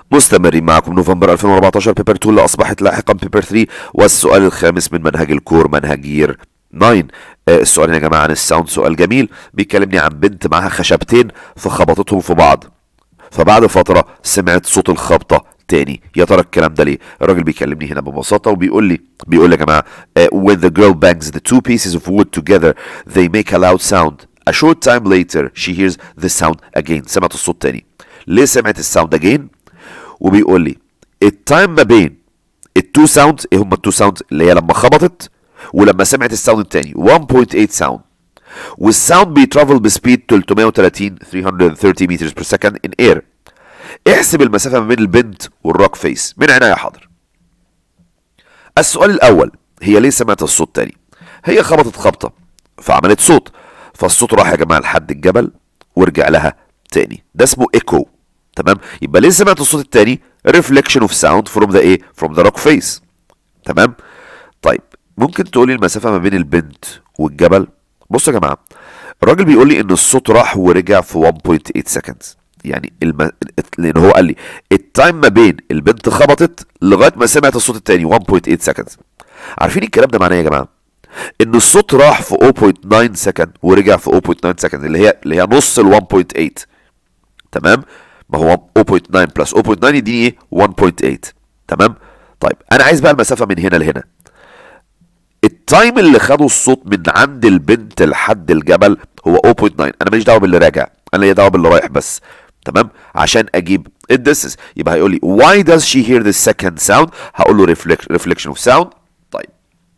مستمرين معكم نوفمبر 2014 بيبر 2 اللي اصبحت لاحقا بيبر 3 والسؤال الخامس من منهج الكور منهج يير 9 آه، السؤال يا جماعه عن الساوند سؤال جميل بيكلمني عن بنت معاها خشبتين فخبطتهم في بعض فبعد فتره سمعت صوت الخبطه تاني يا ترى الكلام ده ليه الراجل بيكلمني هنا ببساطه وبيقول لي بيقول لي يا جماعه آه، when the girl bangs the two pieces of wood together they make a loud sound a short time later she hears the sound again سمعت الصوت تاني ليه سمعت الساوند again وبيقول لي التايم ما بين التو ساوند ايه هما التو ساوند اللي هي لما خبطت ولما سمعت الساوند التاني 1.8 ساوند والساوند بيترافل بسبيد 330 330 متر بير سكند ان اير احسب المسافه ما بين البنت والروك فيس من عناية حاضر السؤال الاول هي ليه سمعت الصوت تاني هي خبطت خبطه فعملت صوت فالصوت راح يا جماعه لحد الجبل ورجع لها تاني ده اسمه ايكو تمام يبقى ليه سمعت الصوت التاني reflection of sound from the ايه from the rock face تمام طيب ممكن تقولي المسافه ما بين البنت والجبل بصوا يا جماعه الراجل بيقول لي ان الصوت راح ورجع في 1.8 seconds يعني الم... لان هو قال لي التايم ما بين البنت خبطت لغايه ما سمعت الصوت التاني 1.8 seconds عارفين الكلام ده معناه إيه يا جماعه ان الصوت راح في 0.9 سكند ورجع في 0.9 سكند اللي هي اللي هي نص ال 1.8 تمام ما هو 0.9 بلس 0.9 يديني ايه 1.8 تمام طيب انا عايز بقى المسافه من هنا لهنا التايم اللي خده الصوت من عند البنت لحد الجبل هو 0.9 انا ماليش دعوه باللي راجع انا ليا دعوه باللي رايح بس تمام عشان اجيب الديستنس يبقى هيقول لي why does she hear the second sound هقول له reflect, reflection of sound طيب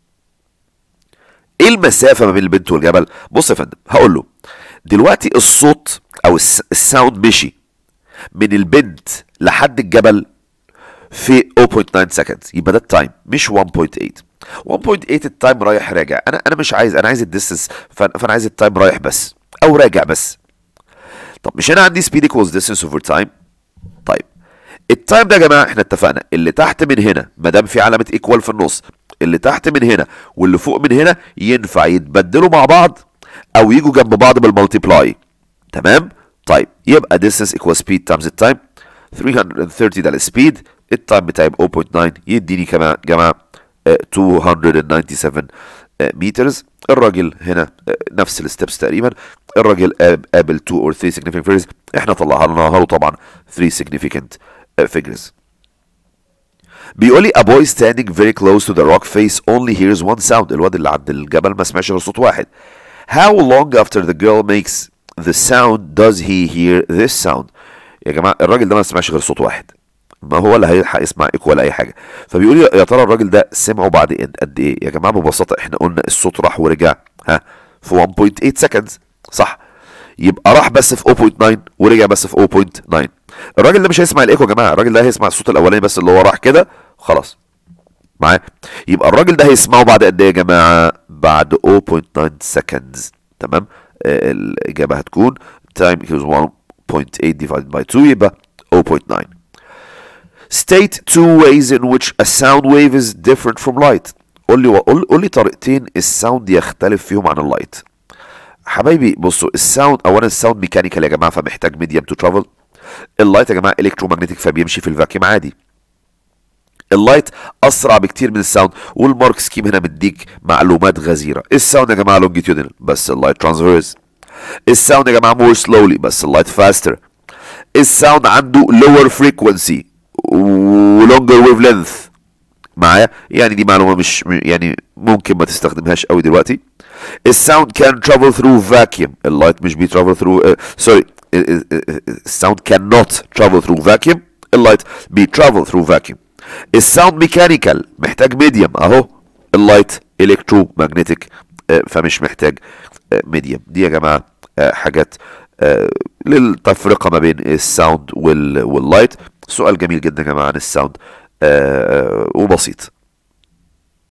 ايه المسافه ما بين البنت والجبل بص يا فندم هقول له دلوقتي الصوت او الس- الساوند مشي من البنت لحد الجبل في 0.9 سكند يبقى ده التايم مش 1.8 1.8 التايم رايح راجع انا انا مش عايز انا عايز الديستنس فانا عايز التايم رايح بس او راجع بس طب مش انا عندي speed equals distance over time طيب التايم ده يا جماعه احنا اتفقنا اللي تحت من هنا ما دام في علامه ايكوال في النص اللي تحت من هنا واللي فوق من هنا ينفع يتبدلوا مع بعض او يجوا جنب بعض بالمالتيبلاي تمام طيب يبقى distance equals speed times التايم 330 ده السبيد التايم بتاعي ب 0.9 يديني كمان جماعه آه، 297 آه، مترز الراجل هنا آه، نفس الستبس تقريبا الراجل قاب- قابل 2 or 3 significant figures احنا طلعناها له طبعا 3 significant آه، figures بيقول لي a boy standing very close to the rock face only hears one sound الواد اللي عند الجبل ما سمعش غير صوت واحد how long after the girl makes the sound does he hear this sound يا جماعه الراجل ده ما سمعش غير صوت واحد ما هو اللي هيلحق يسمع ايكو ولا اي حاجه فبيقول لي يا ترى الراجل ده سمعه بعد قد- قد ايه يا جماعه ببساطه احنا قلنا الصوت راح ورجع ها في 1.8 سكندز صح يبقى راح بس في 0.9 ورجع بس في 0.9 الراجل ده مش هيسمع الايكو يا جماعه الراجل ده هيسمع الصوت الاولاني بس اللي هو راح كده خلاص معايا يبقى الراجل ده هيسمعه بعد قد ايه يا جماعه بعد 0.9 seconds تمام آه، الاجابه هتكون time equals 1.8 divided by 2 يبقى 0.9 state two ways in which a sound wave is different from light قول لي قول قول لي طريقتين الساوند يختلف فيهم عن اللايت حبايبي بصوا الساوند اولا الساوند ميكانيكال يا جماعه فمحتاج ميديم تو ترافل اللايت يا جماعه الكترومagnetic فبيمشي في الفاكيوم عادي اللايت اسرع بكتير من الساوند والمارك سكيم هنا مديك معلومات غزيره الساوند يا جماعه لونجيتيودنال بس اللايت ترانسفيرس الساوند يا جماعه مور سلولي بس اللايت فاستر الساوند عنده lower frequency ولونجر ويف لينث معايا يعني دي معلومه مش م- يعني ممكن ما تستخدمهاش قوي دلوقتي الساوند كان travel through vacuum اللايت مش بي travel through سوري الساوند كان not travel through vacuum اللايت بي travel through vacuum الساوند ميكانيكال محتاج ميديوم اهو اللايت الكترو ماجنتيك فمش محتاج ميديوم دي يا جماعه آه، حاجات آه، للتفرقه ما بين الساوند وال- واللايت سؤال جميل جدا يا جماعه عن الساوند آه، وبسيط